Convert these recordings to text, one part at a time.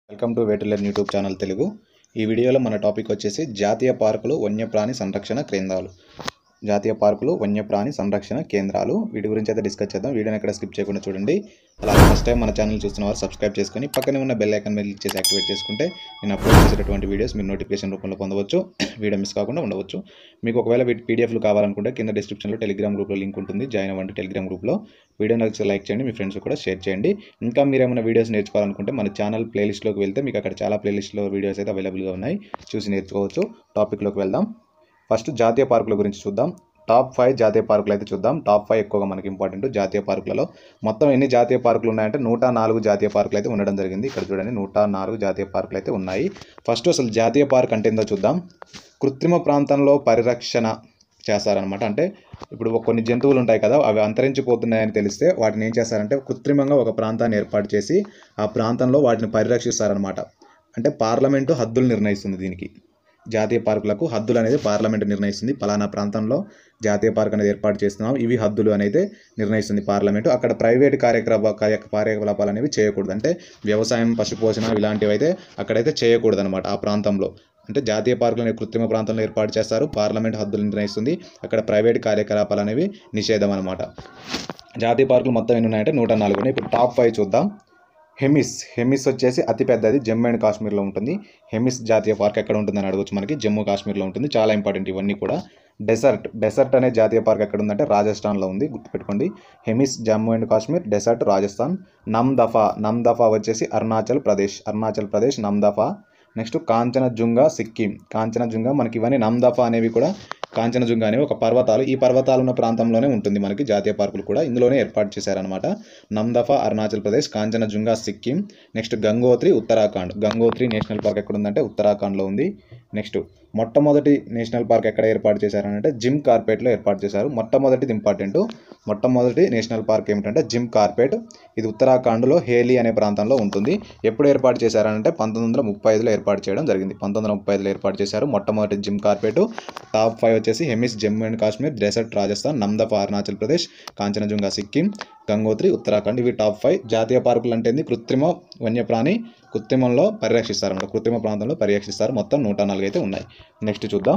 Welcome to వేటులర్ YouTube channel Telugu ఈ వీడియోలో మన టాపిక్ వచ్చేసి జాతీయ పార్కులు వన్యప్రాణి సంరక్షణ కేంద్రాలు జాతీయ పార్కులు వన్యప్రాణి సంరక్షణ కేంద్రాలు వీటి గురించి అయితే డిస్కస్ చేద్దాం వీడియోని ఎక్కడ స్కిప్ చేయకుండా చూడండి అలాగే ఫస్ట్ టైం మన ఛానల్ చూస్తున్న వారు సబ్స్క్రైబ్ చేసుకొని పక్కనే ఉన్న బెల్ ఐకాన్ మీద క్లిక్ చేసి యాక్టివేట్ చేసుకుంటే నేను అప్లోడ్ చేసేటటువంటి వీడియోస్ మీరు నోటిఫికేషన్ రూపంలో పొందవచ్చు వీడియో మిస్ కాకుండా ఉండవచ్చు మీకు ఒకవేళ వీటి పీడిఎఫ్లు కావాలనుకుంటే కింద డిస్క్రిప్షన్లో టెలిగ్రామ్ గ్రూప్లో లింక్ ఉంటుంది జాయిన్ అవ్వండి టెలిగ్రామ్ గ్రూప్లో వీడియో నచ్చితే లైక్ చేయండి మీ ఫ్రెండ్స్ కూడా షేర్ చేయండి ఇంకా మీరు ఏమైనా వీడియోస్ నేర్చుకోవాలనుకుంటే మన ఛానల్ ప్లేలిస్ట్లోకి వెళ్తే మీకు అక్కడ చాలా ప్లేలిస్ట్లో వీడియోస్ అయితే అవైలబుల్గా ఉన్నాయి చూసి నేర్చుకోవచ్చు టాపిక్లోకి వెళ్దాం ఫస్ట్ జాతీయ పార్కుల గురించి చూద్దాం టాప్ ఫైవ్ జాతీయ పార్కులు అయితే చూద్దాం టాప్ ఫైవ్ ఎక్కువగా మనకి ఇంపార్టెంట్ జాతీయ పార్కులలో మొత్తం ఎన్ని జాతీయ పార్కులు ఉన్నాయంటే నూట నాలుగు జాతీయ పార్కులు అయితే ఉండడం జరిగింది ఇక్కడ చూడండి నూట నాలుగు జాతీయ పార్కులు అయితే ఉన్నాయి ఫస్ట్ అసలు జాతీయ పార్క్ అంటే ఏందో చూద్దాం కృత్రిమ ప్రాంతంలో పరిరక్షణ చేస్తారనమాట అంటే ఇప్పుడు ఒక కొన్ని జంతువులు ఉంటాయి కదా అవి అంతరించిపోతున్నాయని తెలిస్తే వాటిని ఏం చేస్తారంటే కృత్రిమంగా ఒక ప్రాంతాన్ని ఏర్పాటు చేసి ఆ ప్రాంతంలో వాటిని పరిరక్షిస్తారనమాట అంటే పార్లమెంటు హద్దులు నిర్ణయిస్తుంది దీనికి జాతీయ పార్కులకు హద్దులు అనేది పార్లమెంట్ నిర్ణయిస్తుంది పలానా ప్రాంతంలో జాతీయ పార్క్ అనేది ఏర్పాటు చేస్తున్నాం ఇవి హద్దులు అనేది నిర్ణయిస్తుంది పార్లమెంటు అక్కడ ప్రైవేట్ కార్యక్రమ కార్య- కార్యకలాపాలు అనేవి చేయకూడదు అంటే వ్యవసాయం పశుపోషణ ఇలాంటివి అయితే అక్కడైతే చేయకూడదు అనమాట ఆ ప్రాంతంలో అంటే జాతీయ పార్కులు అనేవి కృత్రిమ ప్రాంతంలో ఏర్పాటు చేస్తారు పార్లమెంట్ హద్దులు నిర్ణయిస్తుంది అక్కడ ప్రైవేట్ కార్యకలాపాలు అనేవి నిషేధం అనమాట జాతీయ పార్కులు మొత్తం ఎన్ని ఉన్నాయంటే నూట నాలుగు ఉన్నాయి ఇప్పుడు టాప్ ఫైవ్ చూద్దాం హెమిస్ హెమిస్ వచ్చేసి అతిపెద్దది జమ్మూ అండ్ కాశ్మీర్లో ఉంటుంది హెమిస్ జాతీయ పార్క్ ఎక్కడ ఉంటుందని అడగచ్చు మనకి జమ్మూ కాశ్మీర్లో ఉంటుంది చాలా ఇంపార్టెంట్ ఇవన్నీ కూడా డెసర్ట్ డెసర్ట్ అనే జాతీయ పార్క్ ఎక్కడ ఉందంటే రాజస్థాన్లో ఉంది గుర్తుపెట్టుకోండి Hemis Jammu and Kashmir desert Rajasthan Namdapha నమ్ దఫా వచ్చేసి అరుణాచల్ ప్రదేశ్ అరుణాచల్ ప్రదేశ్ నమ్ దఫా నెక్స్ట్ కాంచనజుంగా సిక్కిం కాంచనజుంగా మనకి ఇవన్నీ నమ్దఫా అనేవి కూడా కాంచనజుంగా అనేవి ఒక పర్వతాలు ఈ పర్వతాలు ఉన్న ప్రాంతంలోనే ఉంటుంది మనకి జాతీయ పార్కులు కూడా ఇందులోనే ఏర్పాటు చేశారనమాట Namdapha Arunachal Pradesh Kangchenjunga Sikkim next Gangotri Uttarakhand Gangotri national park ఎక్కడ ఉందంటే ఉత్తరాఖండ్లో ఉంది నెక్స్ట్ మొట్టమొదటి నేషనల్ పార్క్ ఎక్కడ ఏర్పాటు చేశారంటే జిమ్ కార్పెట్లో ఏర్పాటు చేశారు మొట్టమొదటిది ఇంపార్టెంట్ మొట్టమొదటి నేషనల్ పార్క్ ఏమిటంటే జిమ్ కార్పెట్ ఇది ఉత్తరాఖండ్లో హేలీ అనే ప్రాంతంలో ఉంటుంది ఎప్పుడు ఏర్పాటు చేశారంటే పంతొమ్మిది వందల ముప్పై ఐదులో ఏర్పాటు చేయడం జరిగింది పంతొమ్మిది వందల ముప్పై ఐదులో ఏర్పాటు చేశారు మొట్టమొదటి జిమ్ కార్పెట్ టాప్ ఫైవ్ వచ్చేసి హెమిస్ జమ్మూ అండ్ కాశ్మీర్ డెసర్ట్ రాజస్థాన్ నమ్దఫా అరుణాచల్ ప్రదేశ్ కాంచనజుంగా సిక్కిం గంగోత్రి ఉత్తరాఖండ్ ఇవి టాప్ ఫైవ్ జాతీయ పార్కులు అంటే ఏంది? కృత్రిమ వన్యప్రాణి కృత్రిమంలో పరిరక్షిస్తారు అన్నమాట కృత్రిమ ప్రాంతంలో పరిరక్షిస్తారు మొత్తం నూట నాలుగు అయితే ఉన్నాయి నెక్స్ట్ చూద్దాం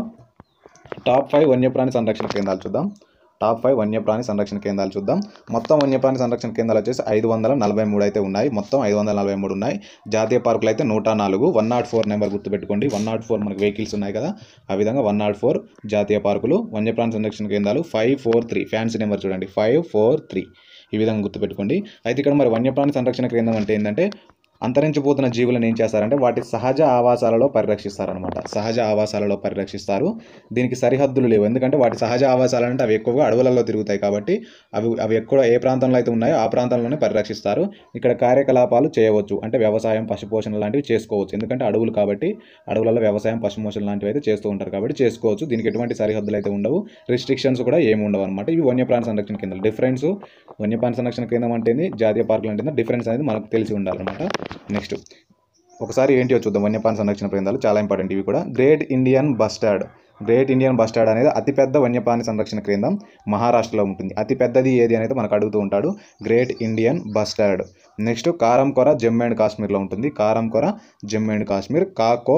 టాప్ ఫైవ్ వన్యప్రాణి సంరక్షణ కేంద్రాలు చూద్దాం టాప్ ఫైవ్ వన్యప్రాణి సంరక్షణ కేంద్రాలు చూద్దాం మొత్తం వన్యప్రాణి సంరక్షణ కేంద్రాలు వచ్చేసి ఐదు వందల నలభై మూడు అయితే ఉన్నాయి మొత్తం ఐదు వందల నలభై మూడు ఉన్నాయి జాతీయ పార్కులు అయితే నూట నాలుగు వన్ నాట్ ఫోర్ నెంబర్ గుర్తుపెట్టుకోండి వన్ నాట్ ఫోర్ మనకి వెహికల్స్ ఉన్నాయి కదా ఆ విధంగా వన్ నాట్ ఫోర్ జాతీయ పార్కులు వన్యప్రాణి సంరక్షణ కేంద్రాలు five four three fancy number చూడండి ఫైవ్ ఫోర్ త్రీ ఈ విధంగా గుర్తుపెట్టుకోండి అయితే ఇక్కడ మరి వన్యప్రాణి సంరక్షణ కేంద్రం అంటే ఏంటంటే అంతరించిపోతున్న జీవులను ఏం చేస్తారంటే వాటి సహజ ఆవాసాలలో పరిరక్షిస్తారనమాట సహజ ఆవాసాలలో పరిరక్షిస్తారు దీనికి సరిహద్దులు లేవు ఎందుకంటే వాటి సహజ ఆవాసాలు అంటే అవి ఎక్కువగా అడవులలో తిరుగుతాయి కాబట్టి అవి అవి ఎక్కువ ఏ ప్రాంతంలో అయితే ఉన్నాయో ఆ ప్రాంతంలోనే పరిరక్షిస్తారు ఇక్కడ కార్యకలాపాలు చేయవచ్చు అంటే వ్యవసాయం పశుపోషణ లాంటివి చేసుకోవచ్చు ఎందుకంటే అడవులు కాబట్టి అడవులలో వ్యవసాయం పశుపోషణ లాంటివి అయితే చేస్తూ ఉంటారు కాబట్టి చేసుకోవచ్చు దీనికి ఎటువంటి సరిహద్దులు అయితే ఉండవు రిస్ట్రిక్షన్స్ కూడా ఏమి ఉండవు అనమాట ఇవి వన్యప్రాణి సంరక్షణ కేంద్రాలు డిఫరెన్స్ వన్యప్రాణి సంరక్షణ కేంద్రం అంటే ఏంది? జాతీయ పార్కులు అంటే ఏంది? డిఫరెన్స్ అనేది మనకు తెలిసి ఉండాలన్నమాట నెక్స్ట్ ఒకసారి ఏంటి చూద్దాం వన్యప్రాణి సంరక్షణ కేంద్రాలు చాలా ఇంపార్టెంట్ ఇవి కూడా great Indian bustard great Indian bustard అనేది అతిపెద్ద వన్యప్రాణి సంరక్షణ కేంద్రం మహారాష్ట్రలో ఉంటుంది అతి పెద్దది ఏది అనేది మనకు అడుగుతూ ఉంటాడు great Indian bustard next Karakoram Jammu and కాశ్మీర్లో ఉంటుంది కారంకొర జమ్మూ అండ్ కాశ్మీర్ కాకో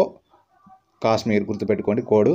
కాశ్మీర్ గుర్తుపెట్టుకోండి కోడ్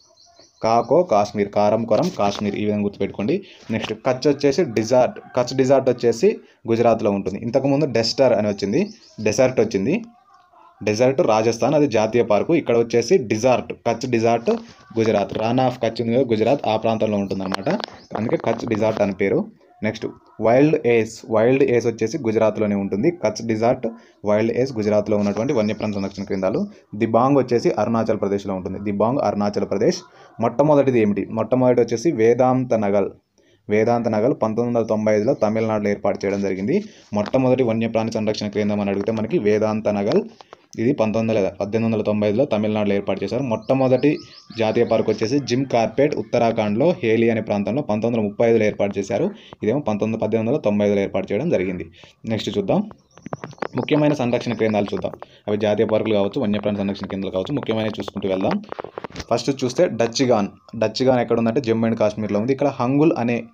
కాకో కాశ్మీర్ కారం కొరం కాశ్మీర్ ఈ విధంగా గుర్తుపెట్టుకోండి నెక్స్ట్ కచ్ వచ్చేసి డిజార్ట్ కచ్ డిజార్ట్ వచ్చేసి గుజరాత్లో ఉంటుంది ఇంతకుముందు డెస్టర్ అని వచ్చింది డెసర్ట్ వచ్చింది డెజర్ట్ రాజస్థాన్ అది జాతీయ పార్కు ఇక్కడ వచ్చేసి desert Kutch desert Gujarat Rann of Kutch ఉంది కదా గుజరాత్ ఆ ప్రాంతంలో ఉంటుందన్నమాట అందుకే కచ్ డిజార్ట్ అని పేరు next wild ass wild ass వచ్చేసి గుజరాత్లోనే ఉంటుంది కచ్ డిజార్ట్ వైల్డ్ ఏస్ గుజరాత్లో ఉన్నటువంటి వన్యప్రాణి సంరక్షణ కేంద్రాలు దిబాంగ్ వచ్చేసి అరుణాచల్ ప్రదేశ్లో ఉంటుంది దిబాంగ్ అరుణాచల్ ప్రదేశ్ మొట్టమొదటిది ఏమిటి మొట్టమొదటి వచ్చేసి వేదాంత నగల్ వేదాంత నగల్ పంతొమ్మిది వందల తొంభై ఐదులో తమిళనాడులో ఏర్పాటు చేయడం జరిగింది మొట్టమొదటి వన్యప్రాణి సంరక్షణ కేంద్రం అని అడిగితే మనకి వేదాంత నగల్ ఇది పంతొమ్మిది వందల పద్దెనిమిది వందల తొంభై ఐదులో తమిళనాడులో ఏర్పాటు చేశారు మొట్టమొదటి జాతీయ పార్క్ వచ్చేసి జిమ్ కార్పెట్ ఉత్తరాఖండ్లో హేలీ అనే ప్రాంతంలో పంతొమ్మిది వందల ముప్పై ఐదులో ఏర్పాటు చేశారు ఇదేమో పంతొమ్మిది పద్దెనిమిది వందల తొంభై ఐదులో ఏర్పాటు చేయడం జరిగింది నెక్స్ట్ చూద్దాం ముఖ్యమైన సంరక్షణ కేంద్రాలు చూద్దాం అవి జాతీయ పార్కులు కావచ్చు వన్యప్రాణి సంరక్షణ కేంద్రాలు కావచ్చు ముఖ్యమైన చూసుకుంటూ వెళ్దాం ఫస్ట్ చూస్తే డచ్గాన్ డచ్గాన్ ఎక్కడ ఉందంటే జమ్మూ అండ్ కాశ్మీర్లో ఉంది ఇక్కడ హంగుల్ అనే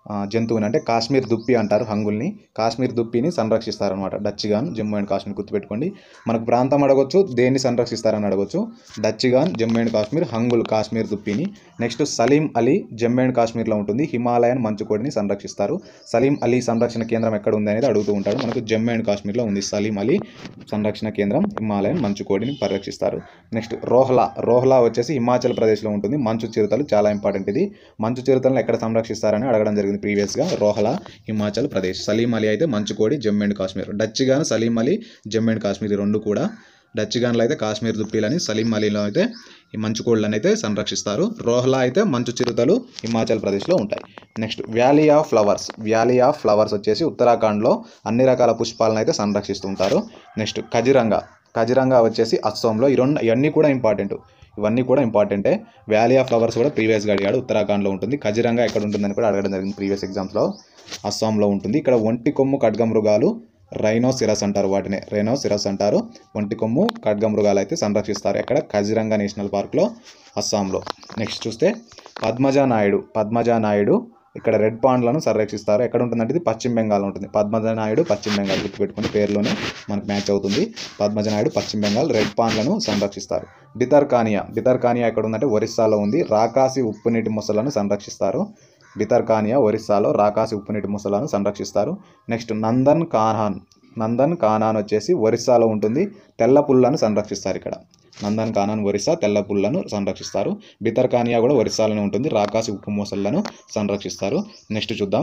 ఆ, జంతువుని అంటే కాశ్మీర్ దుప్పి అంటారు హంగుల్ని కాశ్మీర్ దుప్పిని సంరక్షిస్తారనమాట డచ్గాన్ జమ్మూ అండ్ కాశ్మీర్ గుర్తుపెట్టుకోండి మనకు ప్రాంతం అడగొచ్చు దేన్ని సంరక్షిస్తారని అడగొచ్చు డచ్గాన్ జమ్మూ అండ్ కాశ్మీర్ హంగుల్ కాశ్మీర్ దుప్పిని నెక్స్ట్ సలీం అలీ జమ్మూ అండ్ కాశ్మీర్లో ఉంటుంది హిమాలయన్ మంచుకోడిని సంరక్షిస్తారు సలీం అలీ సంరక్షణ కేంద్రం ఎక్కడ ఉంది అనేది అడుగుతూ ఉంటాడు మనకు జమ్మూ అండ్ కాశ్మీర్లో ఉంది సలీం అలీ సంరక్షణ కేంద్రం హిమాలయన్ మంచుకోడిని పరిరక్షిస్తారు నెక్స్ట్ రోహ్లా రోహ్లా వచ్చేసి హిమాచల్ ప్రదేశ్లో ఉంటుంది మంచు చిరుతలు చాలా ఇంపార్టెంట్ ఇది మంచు చిరుతలను ఎక్కడ సంరక్షిస్తారని అడగడం జరిగింది ప్రీవియస్గా రోహ్లా హిమాచల్ ప్రదేశ్ సలీం అలీ అయితే మంచుకోడి Jammu and Kashmir Dachigam Salim Ali Jammu and Kashmir ఈ రెండు కూడా డచ్ గాన్లో అయితే కాశ్మీర్ దుప్పీలని సలీం అలీలో అయితే ఈ మంచు కోళ్ళని అయితే సంరక్షిస్తారు రోహ్లా అయితే మంచు చిరుతలు హిమాచల్ ప్రదేశ్లో ఉంటాయి next valley of flowers valley of flowers వచ్చేసి ఉత్తరాఖండ్లో అన్ని రకాల పుష్పాలను అయితే సంరక్షిస్తుంటారు నెక్స్ట్ కజిరంగా కజిరంగా వచ్చేసి అస్సాంలో ఈ రెండు ఇవన్నీ కూడా ఇంపార్టెంట్ ఇవన్నీ కూడా ఇంపార్టెంటే వ్యాలీ ఆఫ్ ఫ్లవర్స్ కూడా ప్రీవియస్గా అడిగాడు ఉత్తరాఖండ్లో ఉంటుంది కజిరంగా ఎక్కడ ఉంటుందని కూడా అడగడం జరిగింది ప్రీవియస్ ఎగ్జామ్స్లో అస్సాంలో ఉంటుంది ఇక్కడ ఒంటి కొమ్ము ఖడ్గమృగాలు రైనో సిరస్ అంటారు వాటిని రైనో సిరస్ అంటారు ఒంటి కొమ్ము ఖడ్గమృగాలు అయితే సంరక్షిస్తారు ఎక్కడ కజిరంగా నేషనల్ పార్క్లో అస్సాంలో నెక్స్ట్ చూస్తే పద్మజా నాయుడు పద్మజా నాయుడు ఇక్కడ రెడ్ పాండ్లను సంరక్షిస్తారు ఎక్కడ ఉంటుందంటే ఇది పశ్చిమ బెంగాల్ ఉంటుంది పద్మజ నాయుడు పశ్చిమ బెంగాల్ గుర్తుపెట్టుకుని పేరులోనే మనకు మ్యాచ్ అవుతుంది పద్మజ నాయుడు పశ్చిమ బెంగాల్ రెడ్ పాండ్లను సంరక్షిస్తారు బితర్కానియా బితర్కానియా ఎక్కడ ఉందంటే ఒరిస్సాలో ఉంది రాకాసి ఉప్పు నీటి మొసలను సంరక్షిస్తారు బితర్కానియా ఒరిస్సాలో రాకాసి ఉప్పు నీటి మొసలను సంరక్షిస్తారు నెక్స్ట్ నందన్ కానాన్ నందన్ కానాన్ వచ్చేసి ఒరిస్సాలో ఉంటుంది తెల్ల పుల్లను సంరక్షిస్తారు ఇక్కడ నందన్ కానాన్ ఒరిస్సా తెల్ల పుల్లను సంరక్షిస్తారు బితర్కానియా కూడా ఒరిస్సాలోనే ఉంటుంది రాకాసి ఉప్పు మొసళ్ళను సంరక్షిస్తారు నెక్స్ట్ చూద్దాం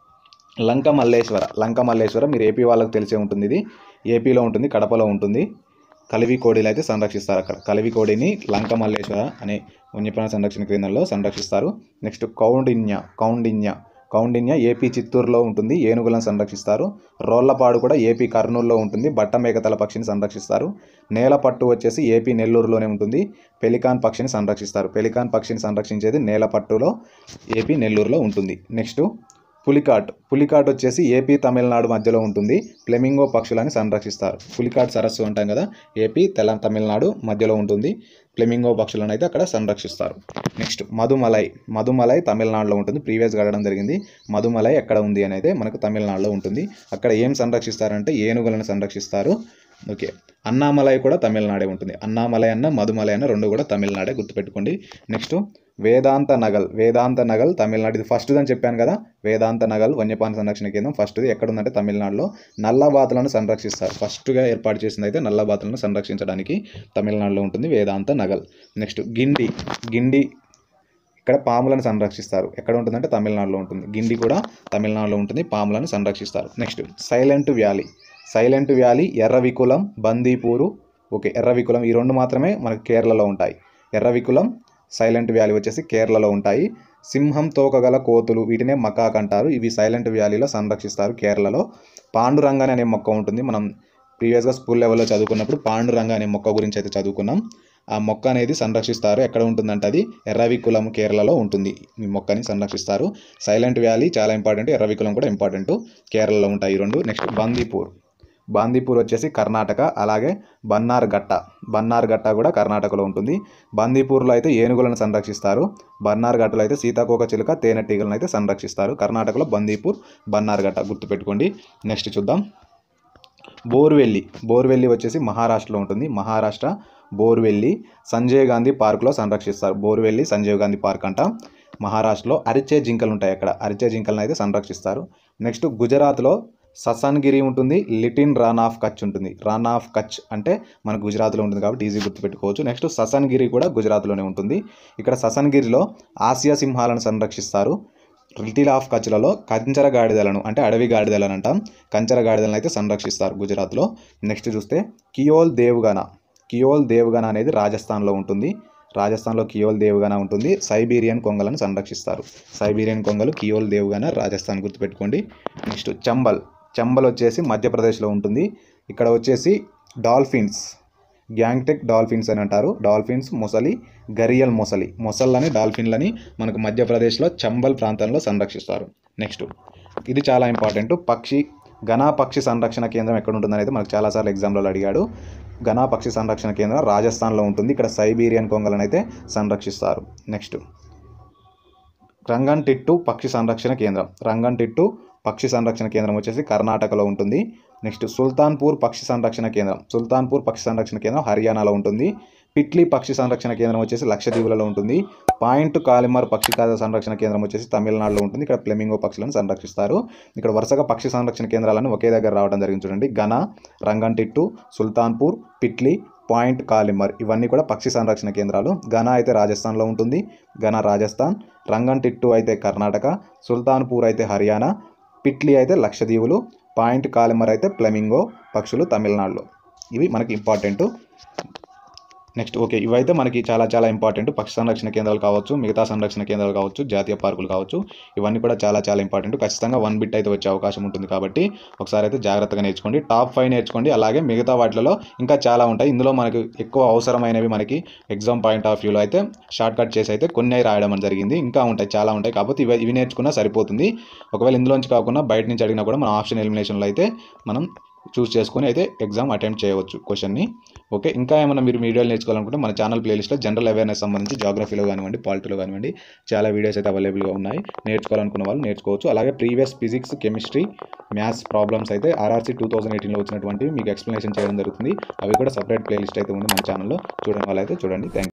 లంక మల్లేశ్వర లంక మల్లేశ్వర మీరు ఏపీ వాళ్ళకి తెలిసే ఉంటుంది ఇది ఏపీలో ఉంటుంది కడపలో ఉంటుంది కలివి కోడిలు అయితే సంరక్షిస్తారు అక్కడ కలివి కోడిని లంక మల్లేశ్వర అనే వన్యప్రాణ సంరక్షణ కేంద్రంలో సంరక్షిస్తారు నెక్స్ట్ కౌండిన్య కౌండిన్య కౌండిన్య ఏపీ చిత్తూరులో ఉంటుంది ఏనుగులను సంరక్షిస్తారు రోళ్లపాడు కూడా ఏపీ కర్నూలులో ఉంటుంది బట్ట మేకతల పక్షిని సంరక్షిస్తారు నేలపట్టు వచ్చేసి ఏపీ నెల్లూరులోనే ఉంటుంది పెలికాన్ పక్షిని సంరక్షిస్తారు పెలికాన్ పక్షిని సంరక్షించేది నేలపట్టులో ఏపీ నెల్లూరులో ఉంటుంది నెక్స్ట్ పులికాట్ పులికాట్ వచ్చేసి ఏపీ తమిళనాడు మధ్యలో ఉంటుంది ఫ్లెమింగో పక్షులని సంరక్షిస్తారు పులికాట్ సరస్సు అంటాం కదా ఏపీ తెల తమిళనాడు మధ్యలో ఉంటుంది ఫ్లెమింగో పక్షులను అయితే అక్కడ సంరక్షిస్తారు నెక్స్ట్ మధుమలై మధుమలై తమిళనాడులో ఉంటుంది ప్రీవియస్గా అడగడం జరిగింది మధుమలై ఎక్కడ ఉంది అనేది మనకు తమిళనాడులో ఉంటుంది అక్కడ ఏం సంరక్షిస్తారంటే ఏనుగులను సంరక్షిస్తారు ఓకే అన్నామలై కూడా తమిళనాడే ఉంటుంది అన్నామలై అన్న మధుమలై అన్న రెండు కూడా తమిళనాడే గుర్తుపెట్టుకోండి నెక్స్ట్ వేదాంత నగల్ వేదాంత నగల్ తమిళనాడు ఇది ఫస్ట్ అని చెప్పాను కదా వేదాంత నగల్ వన్యప్రాణ సంరక్షణ కేంద్రం ఫస్ట్ది ఎక్కడ ఉందంటే తమిళనాడులో నల్లబాతులను సంరక్షిస్తారు ఫస్ట్గా ఏర్పాటు చేసింది అయితే నల్లబాతులను సంరక్షించడానికి తమిళనాడులో ఉంటుంది వేదాంత నగల్ నెక్స్ట్ గిండి గిండి ఇక్కడ పాములను సంరక్షిస్తారు ఎక్కడ ఉంటుందంటే తమిళనాడులో ఉంటుంది గిండి కూడా తమిళనాడులో ఉంటుంది పాములను సంరక్షిస్తారు next silent valley silent valley Eravikulam Bandipur okay Eravikulam ఈ రెండు మాత్రమే మనకు కేరళలో ఉంటాయి ఎర్రవికులం సైలెంట్ వ్యాలీ వచ్చేసి కేరళలో ఉంటాయి సింహం తోకగల కోతులు వీటినే మకాక్ అంటారు ఇవి సైలెంట్ వ్యాలీలో సంరక్షిస్తారు కేరళలో పాండురంగన్ అనే మొక్క ఉంటుంది మనం ప్రీవియస్గా స్కూల్ లెవెల్లో చదువుకున్నప్పుడు పాండురంగ అనే మొక్క గురించి అయితే చదువుకున్నాం ఆ మొక్క అనేది సంరక్షిస్తారు ఎక్కడ ఉంటుందంటే అది ఎర్రవికులం కేరళలో ఉంటుంది ఈ మొక్కని సంరక్షిస్తారు సైలెంట్ వ్యాలీ చాలా ఇంపార్టెంట్ ఎర్రవికులం కూడా ఇంపార్టెంట్ కేరళలో ఉంటాయి ఈ రెండు నెక్స్ట్ బందీపూర్ బాందీపూర్ వచ్చేసి కర్ణాటక అలాగే బన్నార్ గట్ట బన్నార్ గట్ట కూడా కర్ణాటకలో ఉంటుంది బందీపూర్లో అయితే ఏనుగులను సంరక్షిస్తారు బన్నార్ గట్టలో అయితే సీతాకోక చిలుక తేనెటీగలను అయితే సంరక్షిస్తారు కర్ణాటకలో బందీపూర్ బన్నార్ గట్ట గుర్తుపెట్టుకోండి నెక్స్ట్ చూద్దాం బోర్వెల్లి బోర్వెల్లి వచ్చేసి మహారాష్ట్రలో ఉంటుంది మహారాష్ట్ర బోర్వెల్లి సంజయ్ గాంధీ పార్క్లో సంరక్షిస్తారు బోర్వెల్లి సంజయ్ గాంధీ పార్క్ అంట మహారాష్ట్రలో అరిచే జింకలు ఉంటాయి అక్కడ అరిచే జింకలను అయితే సంరక్షిస్తారు నెక్స్ట్ గుజరాత్లో ససాన్గిరి ఉంటుంది లిటిన్ రాన్ ఆఫ్ కచ్ ఉంటుంది రాన్ ఆఫ్ కచ్ అంటే మన గుజరాత్లో ఉంటుంది కాబట్టి ఈజీ గుర్తుపెట్టుకోవచ్చు నెక్స్ట్ ససన్గిరి కూడా గుజరాత్లోనే ఉంటుంది ఇక్కడ ససన్గిరిలో ఆసియా సింహాలను సంరక్షిస్తారు లిటిల్ ఆఫ్ కచ్లలో కంచర గాడిదలను అంటే అడవి గాడిదలను అంటాం కంచర గాడిదలను అయితే సంరక్షిస్తారు గుజరాత్లో నెక్స్ట్ చూస్తే కియోల్ దేవ్గన కియోల్ దేవ్గన అనేది రాజస్థాన్లో ఉంటుంది రాజస్థాన్లో కియోల్ దేవ్గన ఉంటుంది సైబీరియన్ కొంగలను సంరక్షిస్తారు సైబీరియన్ కొంగలు కియోల్ దేవ్గన రాజస్థాన్ గుర్తుపెట్టుకోండి నెక్స్ట్ చంబల్ చంబల్ వచ్చేసి మధ్యప్రదేశ్లో ఉంటుంది ఇక్కడ వచ్చేసి డాల్ఫిన్స్ గ్యాంగ్టెక్ డాల్ఫిన్స్ అని అంటారు డాల్ఫిన్స్ మొసలి గరియల్ మొసలి మొసళ్ళని డాల్ఫిన్లని మనకు మధ్యప్రదేశ్లో చంబల్ ప్రాంతంలో సంరక్షిస్తారు నెక్స్ట్ ఇది చాలా ఇంపార్టెంట్ పక్షి ఘనా పక్షి సంరక్షణ కేంద్రం ఎక్కడ ఉంటుందనేది మనకు చాలాసార్లు ఎగ్జామ్లో అడిగాడు ఘనా పక్షి సంరక్షణ కేంద్రం రాజస్థాన్లో ఉంటుంది ఇక్కడ సైబీరియన్ కొంగలను అయితే సంరక్షిస్తారు నెక్స్ట్ రంగన్టిట్టు పక్షి సంరక్షణ కేంద్రం రంగన్టిట్టు పక్షి సంరక్షణ కేంద్రం వచ్చేసి కర్ణాటకలో ఉంటుంది నెక్స్ట్ సుల్తాన్పూర్ పక్షి సంరక్షణ కేంద్రం సుల్తాన్పూర్ పక్షి సంరక్షణ కేంద్రం హర్యానాలో ఉంటుంది పిట్లీ పక్షి సంరక్షణ కేంద్రం వచ్చేసి లక్షద్వీపులలో ఉంటుంది పాయింట్ కాలిమర్ పక్షి కాద సంరక్షణ కేంద్రం వచ్చేసి తమిళనాడులో ఉంటుంది ఇక్కడ ఫ్లెమింగో పక్షులను సంరక్షిస్తారు ఇక్కడ వరుసగా పక్షి సంరక్షణ కేంద్రాలను ఒకే దగ్గర రావడం జరిగింది చూడండి ఘన రంగన్టిట్టు సుల్తాన్పూర్ పిట్లీ పాయింట్ కాలిమర్ ఇవన్నీ కూడా పక్షి సంరక్షణ కేంద్రాలు ఘన అయితే రాజస్థాన్లో ఉంటుంది ఘన రాజస్థాన్ రంగన్టిట్టు అయితే కర్ణాటక సుల్తాన్పూర్ అయితే హర్యానా పిట్లీ అయితే లక్షద్వీపులు పాయింట్ కాలిమర్ అయితే ఫ్లెమింగో పక్షులు తమిళనాడులో ఇవి మనకి ఇంపార్టెంట్ నెక్స్ట్ ఓకే ఇవైతే మనకి చాలా చాలా ఇంపార్టెంట్ పక్షి సంరక్షణ కేంద్రాలు కావచ్చు మిగతా సంరక్షణ కేంద్రాలు కావచ్చు జాతీయ పార్కులు కావచ్చు ఇవన్నీ కూడా చాలా చాలా ఇంపార్టెంట్ ఖచ్చితంగా వన్ బిట్ అయితే వచ్చే అవకాశం ఉంటుంది కాబట్టి ఒకసారి అయితే జాగ్రత్తగా నేర్చుకోండి టాప్ ఫైవ్ నేర్చుకోండి అలాగే మిగతా వాటిలో ఇంకా చాలా ఉంటాయి ఇందులో మనకు ఎక్కువ అవసరమైనవి మనకి ఎగ్జామ్ పాయింట్ ఆఫ్ వ్యూలో అయితే షార్ట్ కట్ చేసి అయితే కొన్ని రాయడం అని జరిగింది ఇంకా ఉంటాయి చాలా ఉంటాయి కాబట్టి ఇవి ఇవి నేర్చుకున్నా సరిపోతుంది ఒకవేళ ఇందులోంచి కాకుండా బయట నుంచి అడిగినా కూడా మనం ఆప్షన్ ఎలిమినేషన్లో అయితే మనం చూస్ చేసుకొని అయితే ఎగ్జామ్ అటెంప్ట్ చేయవచ్చు క్వశ్చన్ని ఓకే ఇంకా ఏమైనా మీరు వీడియోలు నేర్చుకోవాలనుకుంటే మన ఛానల్ ప్లేలిస్ట్లో జనరల్ అవేర్నెస్ సంబంధించి జాగ్రఫీలో కానివ్వండి పాలిటీలో కానివ్వండి చాలా వీడియోస్ అయితే అవైలబుల్గా ఉన్నాయి నేర్చుకోవాలనుకున్న వాళ్ళు నేర్చుకోవచ్చు అలాగే previous physics chemistry maths problems అయితే ఆర్ఆర్సీ టూ థౌసండ్ ఎయిటీన్లో వచ్చినటువంటివి మీకు ఎక్స్ప్లెనేషన్ చేయడం జరుగుతుంది అవి కూడా సపరేట్ ప్లేలిస్ట్ అయితే ఉంది మన ఛానల్లో చూడడం వల్ల అయితే చూడండి థ్యాంక్